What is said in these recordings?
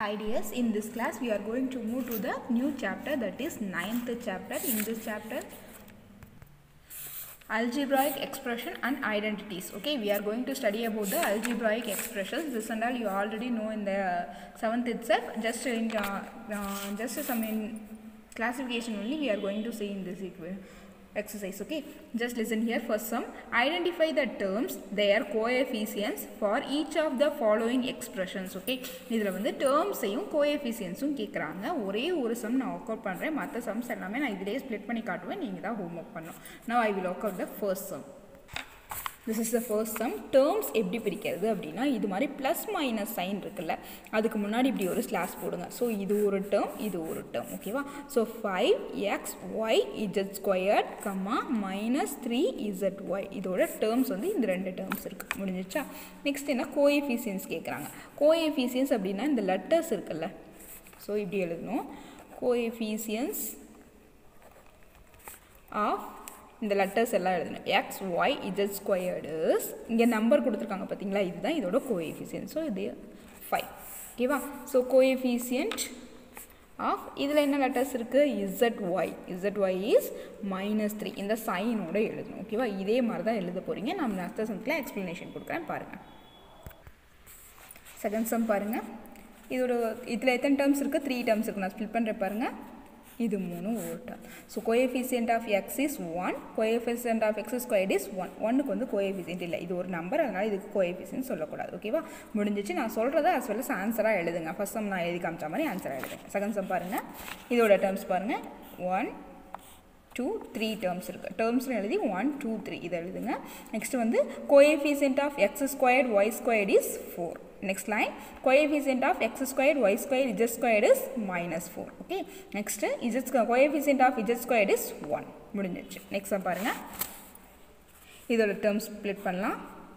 ideas in this class we are going to move to the new chapter that is ninth chapter in this chapter algebraic expression and identities okay we are going to study about the algebraic expressions this and all you already know in the seventh itself just in uh, uh, just some in classification only we are going to see in this equa- exercise okay just listen here first sum identify the terms their coefficients for each of the following expressions okay இதில் வந்து டேர்ம்ஸையும் கோஎஃபிஷியன்ஸும் கேட்குறாங்க ஒரே ஒரு some நான் work out பண்ணுறேன் மற்ற sums எல்லாமே நான் இதிலே ஸ்ப்ளிட் பண்ணி காட்டுவேன் நீங்கள் தான் ஹோம் ஒர்க் பண்ணணும் நான் I will work out the first sum this is the first sum terms எப்படி பிரிக்கிறது அப்படின்னா இது மாதிரி ப்ளஸ் மைனஸ் சைன் இருக்குல்ல அதுக்கு முன்னாடி இப்படி ஒரு ஸ்லாஷ் போடுங்க ஸோ இது ஒரு டேர்ம் இது ஒரு டேர்ம் ஓகேவா so five x y z squared comma minus three z y இதோட டேர்ம்ஸ் வந்து இந்த ரெண்டு டேர்ம்ஸ் இருக்குது முடிஞ்சிச்சா நெக்ஸ்ட் என்ன கோஎஃபிஷியன்ஸ் கேட்குறாங்க கோஎஃபிஷியன்ஸ் அப்படின்னா இந்த லெட்டர்ஸ் இருக்குல்ல ஸோ இப்படி எழுதணும் கோஎஃபிஷியன்ஸ் ஆஃப் இந்த லெட்டர்ஸ் எல்லாம் எழுதணும் எக்ஸ் ஒய் இஜட் ஸ்கொயர்டுஸ் இங்கே நம்பர் கொடுத்துருக்காங்க பார்த்தீங்களா இதுதான் இதோட கோஎஃபிஷியன்ட் ஸோ இது ஃபைவ் ஓகேவா ஸோ கோஎஃபிஷியன்ட் ஆஃப் இதில் என்ன லெட்டர்ஸ் இருக்குது z y z y is minus three இந்த சைனோட எழுதணும் ஓகேவா இதே மாதிரி தான் எழுத போகிறீங்க நம்ம நெக்ஸ்ட் சமத்தில் எக்ஸ்ப்ளனேஷன் கொடுக்குறேன் பாருங்கள் செகண்ட் சம் பாருங்கள் இதோட இதில் எத்தனை டேர்ம்ஸ் இருக்குது த்ரீ டேர்ம்ஸ் இருக்குது நான் ஸ்பில் பண்ணுறேன் பாருங்கள் இது மூணு ஒரு term so coefficient of x is one coefficient of x squared is one ஒன்னுக்கு வந்து கோஎஃபிஷியன்ட் இல்லை இது ஒரு நம்பர் அதனால் இதுக்கு கோஎஃபிஷியன்ட் சொல்லக்கூடாது ஓகேவா முடிஞ்சிச்சு நான் சொல்கிறத அஸ் வெல் அஸ் ஆன்சராக எழுதுங்க ஃபஸ்ட் சம் நான் எழுதி காமிச்ச மாதிரி ஆன்சராக எழுதுங்க செகண்ட் சம் பாருங்கள் இதோட டேர்ம்ஸ் பாருங்கள் ஒன் டூ த்ரீ டேர்ம்ஸ் இருக்குது டேர்ம்ஸ்னு எழுதி ஒன் டூ த்ரீ இதை எழுதுங்க நெக்ஸ்ட் வந்து coefficient of x squared y squared is four next line coefficient of x squared y squared z squared is minus 4 okay next z square coefficient of z squared is 1 முடிஞ்சிருச்சு next பாருங்க இதோட terms split பண்ணலாம்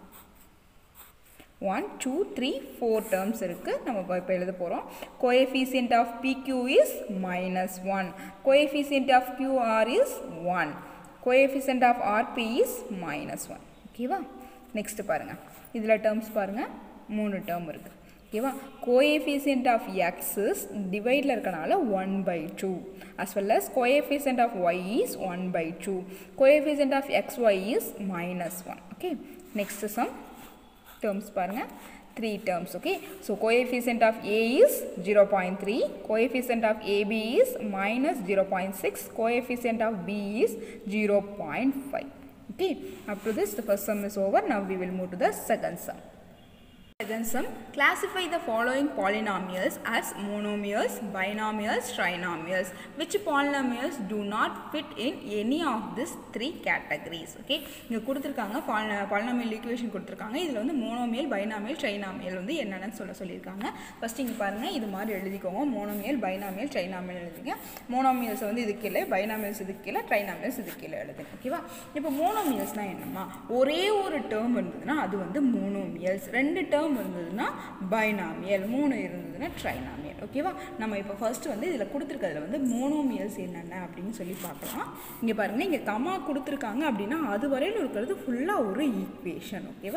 one two three four terms இருக்குது நம்ம இப்போ எழுத போகிறோம் coefficient of pq is minus one coefficient of qr is one coefficient of rp is minus one ஓகேவா நெக்ஸ்ட் பாருங்கள் இதில் டேர்ம்ஸ் பாருங்கள் மூணு டேர்ம் இருக்குது ஓகேவா கோஎஃபிஷியன்ட் ஆஃப் எக்ஸஸ் டிவைடில் இருக்கனால one by two as well as coefficient of y is one by two coefficient of x y is minus one okay next sum terms பாருங்கள் three terms okay so coefficient of a is zero point three coefficient of ab is minus zero point six coefficient of b is zero point five okay up to this the first sum is over now we will move to the second sum Second sum, classify the following polynomials as monomials, binomials, trinomials. Which polynomials do not fit in any of these three categories? Okay, இங்கே கொடுத்துருக்காங்க polynomial equation கொடுத்துருக்காங்க இதில் வந்து monomial binomial trinomial வந்து என்னென்னு சொல்ல சொல்லியிருக்காங்க first இங்கே பாருங்கள் இது மாதிரி எழுதிக்கோங்க மோனோமியல் பைனாமியல் ட்ரைனாமியல் எழுதுங்க மோனோமியல்ஸ் வந்து இதுக்கு கீழே பைனாமியல்ஸ் இதுக்கு கீழே ட்ரைனாமியல்ஸ் இதுக்கு கீழே எழுதுங்க ஓகேவா இப்போ மோனோமியல்ஸ்னால் என்னம்மா ஒரே ஒரு டேர்ம் இருந்ததுன்னா அது வந்து மோனோமியல்ஸ் ரெண்டு டேர்ம் டேர்ம் இருந்ததுன்னா பைனாமியல் மூணு இருந்ததுன்னா ட்ரைனாமியல் ஓகேவா நம்ம இப்போ ஃபர்ஸ்ட் வந்து இதில் கொடுத்துருக்கிறதுல வந்து மோனோமியல்ஸ் என்னென்ன அப்படின்னு சொல்லி பார்க்கலாம் இங்கே பாருங்கள் இங்கே கமா கொடுத்துருக்காங்க அப்படின்னா அது வரையில் இருக்கிறது ஃபுல்லாக ஒரு ஈக்குவேஷன் ஓகேவா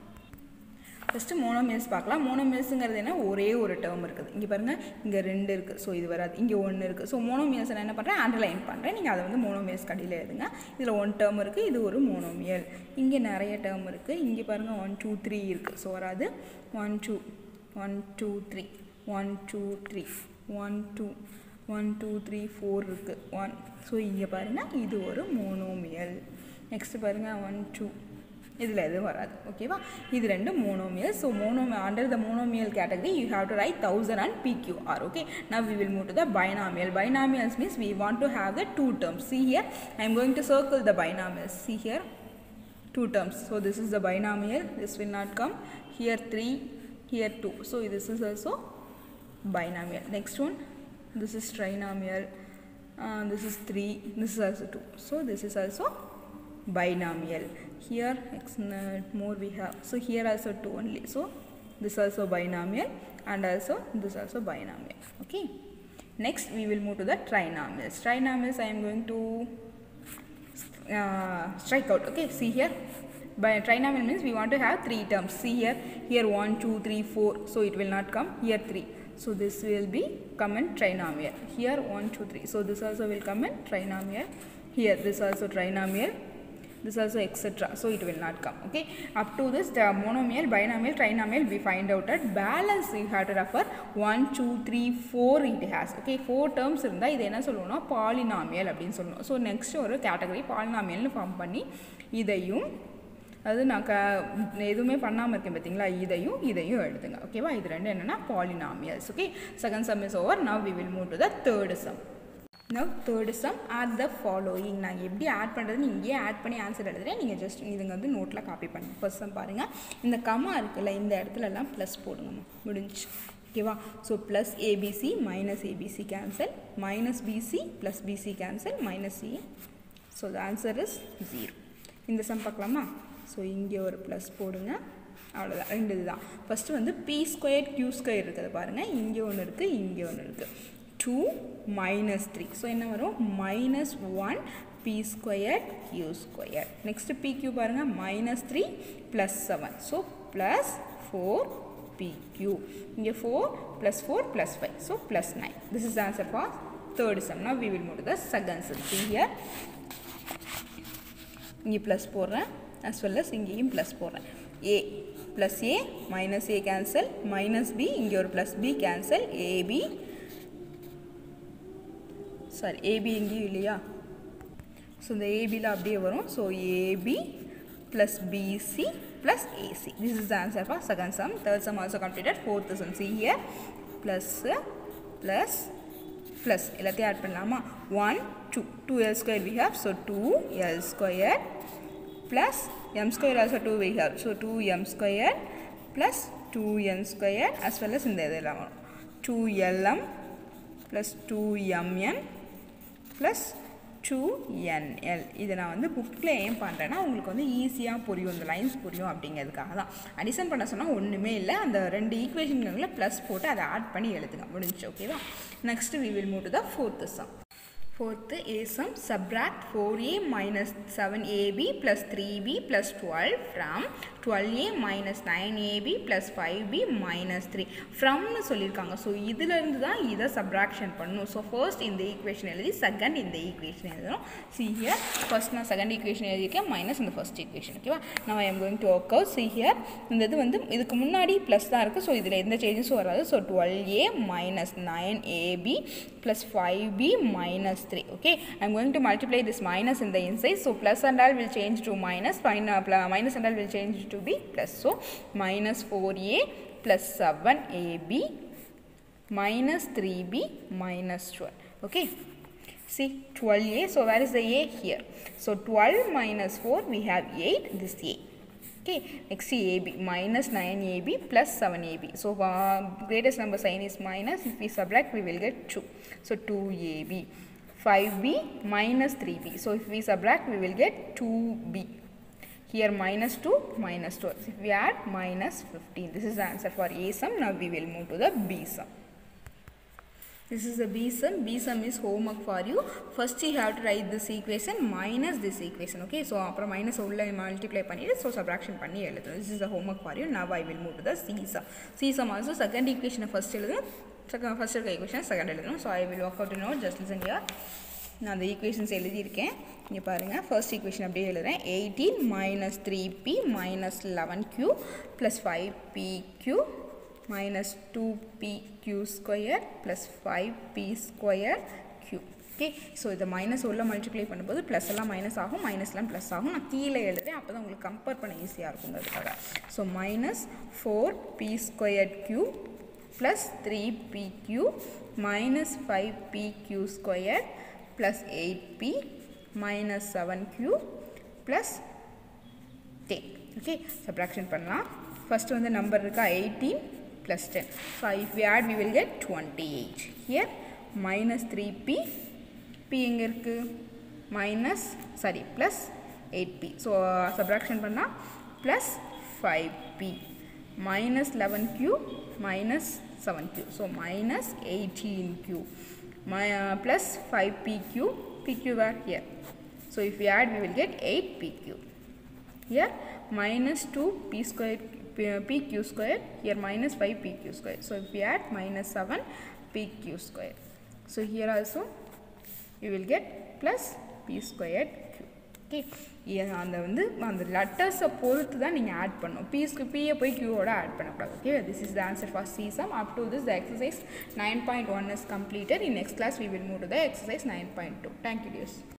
ஃபஸ்ட்டு மோனோமியல்ஸ் பார்க்கலாம் மோனோமியல்ஸுங்கிறது என்ன ஒரே ஒரு டேர்ம் இருக்குது இங்கே பாருங்கள் இங்கே ரெண்டு இருக்குது ஸோ இது வராது இங்கே ஒன்று இருக்குது ஸோ மோனோமியல்ஸ் நான் என்ன பண்ணுறேன் அண்டர்லைன் பண்ணுறேன் நீங்கள் அதை வந்து மோனோமியல்ஸ் கடையில் எழுதுங்க இதில் ஒன் டேர்ம் இருக்குது இது ஒரு மோனோமியல் இங்கே நிறைய டேர்ம் இருக்குது இங்கே பாருங்கள் ஒன் டூ த்ரீ இருக்குது ஸோ வராது one two one two three one two three one two one two three four இருக்குது ஒன் ஸோ இங்கே பாருங்கள் இது ஒரு மோனோமியல் நெக்ஸ்ட்டு பாருங்கள் ஒன் டூ இதில் எதுவும் வராது ஓகேவா இது ரெண்டு monomial so mono under the monomial category you have to write thousand and pqr okay now we will move to the binomial binomials means we want to have the two terms see here I am going to circle the binomials see here two terms so this is the binomial this will not come here 3 here 2 so this is also binomial next one this is trinomial uh, this is 3 this is also 2 so this is also binomial here x more we have so here also 2 only so this also binomial and also this also binomial okay next we will move to the trinomials trinomials i am going to uh, strike out okay see here by trinomial means we want to have three terms see here here 1 2 3 4 so it will not come here 3 So this will be come in trinomial. Here 1, 2, 3. So this also will come in trinomial. Here this also trinomial. This also etc. So it will not come. Okay. Up to this the monomial, binomial, trinomial we find out at balance we have to refer 1, 2, 3, 4 it has. Okay. 4 terms இருந்தால் இது என்ன சொல்லுவோம்னா polynomial அப்படின்னு சொல்லணும் so next ஒரு category பாலினாமியல்னு form பண்ணி இதையும் அது நான் க எதுவுமே பண்ணாமல் இருக்கேன் பார்த்தீங்களா இதையும் இதையும் எழுதுங்க ஓகேவா இது ரெண்டு என்னென்னா பாலினாமியல்ஸ் okay second sum is over now we will move to the third sum now third sum add the following நான் எப்படி ஆட் பண்ணுறதுன்னு இங்கேயே ஆட் பண்ணி ஆன்சர் எழுதுறேன் நீங்கள் ஜஸ்ட் இதுங்க வந்து நோட்டில் காப்பி பண்ணுங்க ஃபர்ஸ்ட் சம் பாருங்கள் இந்த கமா இருக்குல்ல இந்த இடத்துலலாம் ப்ளஸ் போடுங்கம்மா முடிஞ்சு ஓகேவா so plus abc minus abc cancel minus bc plus bc cancel minus c so the answer is zero இந்த சம் பார்க்கலாமா ஸோ இங்கே ஒரு ப்ளஸ் போடுங்க அவ்வளோதான் ரெண்டு இதுதான் ஃபஸ்ட்டு வந்து பி ஸ்கொயர் கியூ ஸ்கொயர் இருக்குது பாருங்கள் இங்கே ஒன்று இருக்குது இங்கே ஒன்று இருக்குது டூ மைனஸ் த்ரீ ஸோ என்ன வரும் minus one p square q square next p q பாருங்கள் minus three plus seven so plus four PQ. இங்கே 4 plus 4 plus 5. So plus 9. This is the answer for third sum. Now we will move to the second sum. See here. இங்கே plus போடுறேன் as well as இங்கேயும் plus போடுறேன் a plus a minus a cancel minus b இங்கே ஒரு plus b cancel ab sorry ab இங்கேயும் இல்லையா so இந்த ஏபியில் அப்படியே வரும் so ab plus BC plus AC. This is the answer for second sum. Third sum also completed. Fourth sum. See here. Plus, plus, plus. எல்லாத்தையும் add பண்ணலாமா one two two l square we have so two l square plus m square also two we have so two m square plus two n square as well as இந்த இதெல்லாம் வரும் two lm plus two mn plus two nl இதை நான் வந்து புக்கில் ஏன் பண்ணுறேன்னா உங்களுக்கு வந்து ஈஸியாக புரியும் இந்த லைன்ஸ் புரியும் அப்படிங்கிறதுக்காக தான் அடிஷன் பண்ண சொன்னால் ஒன்றுமே இல்லை அந்த ரெண்டு ஈக்குவேஷன்களில் ப்ளஸ் போட்டு அதை ஆட் பண்ணி எழுதுங்க முடிஞ்சு ஓகேவா next we will move to the fourth sum fourth a sum subtract four a minus seven ab plus three b plus twelve from twelve a minus nine ab plus five b minus three ஃப்ரம்னு சொல்லியிருக்காங்க so இதிலேருந்து தான் இதை subtraction பண்ணணும் so first இந்த equation எழுதி second இந்த equation எழுதணும் சி ஹியர் ஃபர்ஸ்ட் நான் செகண்ட் ஈக்குவேஷன் எழுதியிருக்கேன் மைனஸ் இந்த ஃபர்ஸ்ட் ஈக்குவேஷன் ஓகேவா நான் I am going to work out see here இந்த இது வந்து இதுக்கு முன்னாடி ப்ளஸ் தான் இருக்குது ஸோ இதில் எந்த சேஞ்சஸும் வராது so twelve a minus nine ab plus five b minus 3 okay i'm going to multiply this minus in the inside so plus and all will change to minus fine uh, pl- minus and all will change to be plus so minus 4a plus 7ab minus 3b minus 12 okay see 12a so where is the a here so 12 minus 4 we have 8 this a okay next ab minus 9ab plus 7ab so uh, greatest number sign is minus if we subtract we will get 2 so 2ab 5b minus 3b so if we subtract we will get 2b here minus 2 minus 2 if we add minus 15 this is the answer for a sum now we will move to the b sum this is the b sum b sum is homework for you first you have to write this equation minus this equation okay so அப்புறம் minus உள்ள multiply பண்ணிட்டு so subtraction பண்ணி எழுதணும் this is the homework for you now I will move to the c sum c sum also second equation first எழுதணும் second first இருக்க equation second எழுதணும் so I will work out note just listen here நான் அந்த equations எழுதியிருக்கேன் இங்கே பாருங்கள் first equation அப்படியே எழுதுறேன் eighteen minus three p minus eleven q plus five p q minus two p q square plus five p square q okay so இதை minus உள்ள multiply பண்ணும்போது ப்ளஸ் எல்லாம் மைனஸ் ஆகும் மைனஸ்லாம் ப்ளஸ் ஆகும் நான் கீழே எழுதுறேன் அப்போ தான் உங்களுக்கு கம்பேர் பண்ண ஈஸியாக இருக்குங்கிறதுக்காக so minus four p square q plus 3pq minus 5pq square plus 8p minus 7q plus 10 okay subtraction பண்ணலாம் first வந்து number இருக்கா 18 plus 10 so if we add we will get 28 here minus 3p p எங்க இருக்கு minus sorry plus 8p so uh, subtraction பண்ணா plus 5p minus 11q minus 7q so minus 18q My, uh, plus 5pq pq were here so if we add we will get 8pq here minus 2 p square pq square here minus 5 pq square so if we add minus 7 pq square so here also you will get plus p squared q okay அந்த வந்து அந்த லெட்டர்ஸை பொறுத்து தான் நீங்கள் add பண்ணணும் பீஸ்க்கு பியை போய் க்யூவோட ஆட் பண்ணக்கூடாது okay this is the answer for c sum up to this the exercise nine point one is completed in next class we will move to the exercise nine point two thank you டியூஸ்